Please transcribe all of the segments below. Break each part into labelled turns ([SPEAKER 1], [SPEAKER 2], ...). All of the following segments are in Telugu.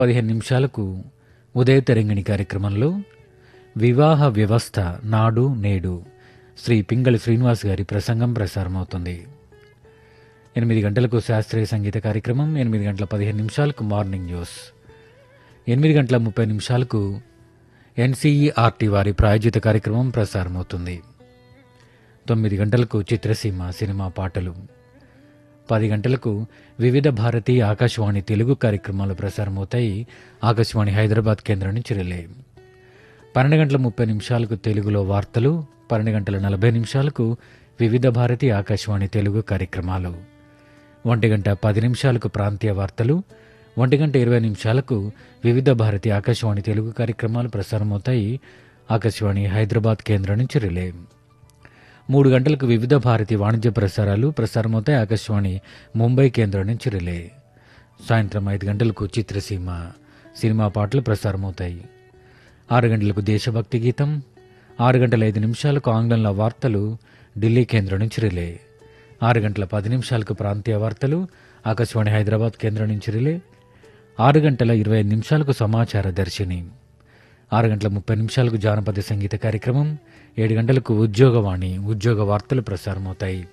[SPEAKER 1] పదిహేను నిమిషాలకు ఉదయ తెరంగిణి కార్యక్రమంలో వివాహ వ్యవస్థ నాడు నేడు శ్రీ పింగళి శ్రీనివాస్ గారి ప్రసంగం ప్రసారమవుతుంది ఎనిమిది గంటలకు శాస్త్రీయ సంగీత కార్యక్రమం ఎనిమిది గంటల పదిహేను నిమిషాలకు మార్నింగ్ న్యూస్ ఎనిమిది గంటల ముప్పై నిమిషాలకు ఎన్సీఈఆర్టీ వారి ప్రాయోజిత కార్యక్రమం ప్రసారమవుతుంది తొమ్మిది గంటలకు చిత్రసీమ సినిమా పాటలు పది గంటలకు వివిధ భారతి ఆకాశవాణి తెలుగు కార్యక్రమాలు ప్రసారమవుతాయి ఆకాశవాణి హైదరాబాద్ కేంద్రం నుంచి రిలే పన్నెండు గంటల ముప్పై నిమిషాలకు తెలుగులో వార్తలు పన్నెండు గంటల నలభై నిమిషాలకు వివిధ భారతి ఆకాశవాణి తెలుగు కార్యక్రమాలు ఒంటి గంట పది నిమిషాలకు ప్రాంతీయ వార్తలు ఒంటి గంట ఇరవై నిమిషాలకు వివిధ భారతి ఆకాశవాణి తెలుగు కార్యక్రమాలు ప్రసారమవుతాయి ఆకాశవాణి హైదరాబాద్ కేంద్రం నుంచి రిలే మూడు గంటలకు వివిధ భారతి వాణిజ్య ప్రసారాలు ప్రసారమవుతాయి ఆకాశవాణి ముంబై కేంద్రం నుంచి రిలే సాయంత్రం ఐదు గంటలకు చిత్రసీమ సినిమా పాటలు ప్రసారమవుతాయి ఆరు గంటలకు దేశభక్తి గీతం ఆరు గంటల ఐదు నిమిషాలకు ఆంగ్లంలో వార్తలు ఢిల్లీ కేంద్రం నుంచి రిలే ఆరు గంటల పది నిమిషాలకు ప్రాంతీయ వార్తలు ఆకాశవాణి హైదరాబాద్ కేంద్రం నుంచి రిలే ఆరు గంటల ఇరవై ఐదు నిమిషాలకు సమాచార దర్శిని ఆరు గంటల ముప్పై నిమిషాలకు జానపద సంగీత కార్యక్రమం ఏడు గంటలకు ఉద్యోగవాణి ఉద్యోగ వార్తలు ప్రసారమవుతాయి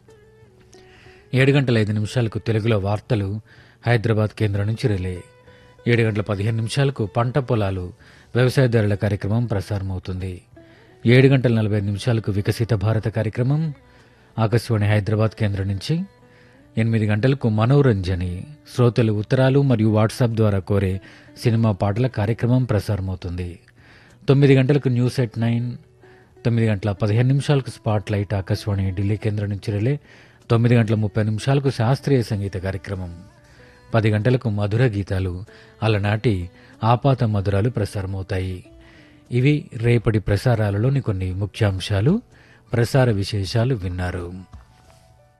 [SPEAKER 1] ఏడు గంటల ఐదు నిమిషాలకు తెలుగులో వార్తలు హైదరాబాద్ కేంద్రం నుంచి రిలే ఏడు గంటల పదిహేను నిమిషాలకు పంట పొలాలు వ్యవసాయదారుల కార్యక్రమం ప్రసారమవుతుంది ఏడు గంటల నలభై ఐదు నిమిషాలకు వికసిత భారత కార్యక్రమం ఆకాశవాణి హైదరాబాద్ కేంద్రం నుంచి ఎనిమిది గంటలకు మనోరంజని శ్రోతలు ఉత్తరాలు మరియు వాట్సాప్ ద్వారా కోరే సినిమా పాటల కార్యక్రమం ప్రసారమవుతుంది తొమ్మిది గంటలకు న్యూస్ ఎట్ నైన్ తొమ్మిది గంటల పదిహేను నిమిషాలకు స్పాట్ లైట్ ఆకాశవాణి ఢిల్లీ కేంద్రం నుంచి రిలే తొమ్మిది గంటల ముప్పై నిమిషాలకు శాస్త్రీయ సంగీత కార్యక్రమం పది గంటలకు మధుర గీతాలు అలనాటి ఆపాత మధురాలు ప్రసారమవుతాయి ఇవి రేపటి ప్రసారాలలోని కొన్ని ముఖ్యాంశాలు ప్రసార విశేషాలు విన్నారు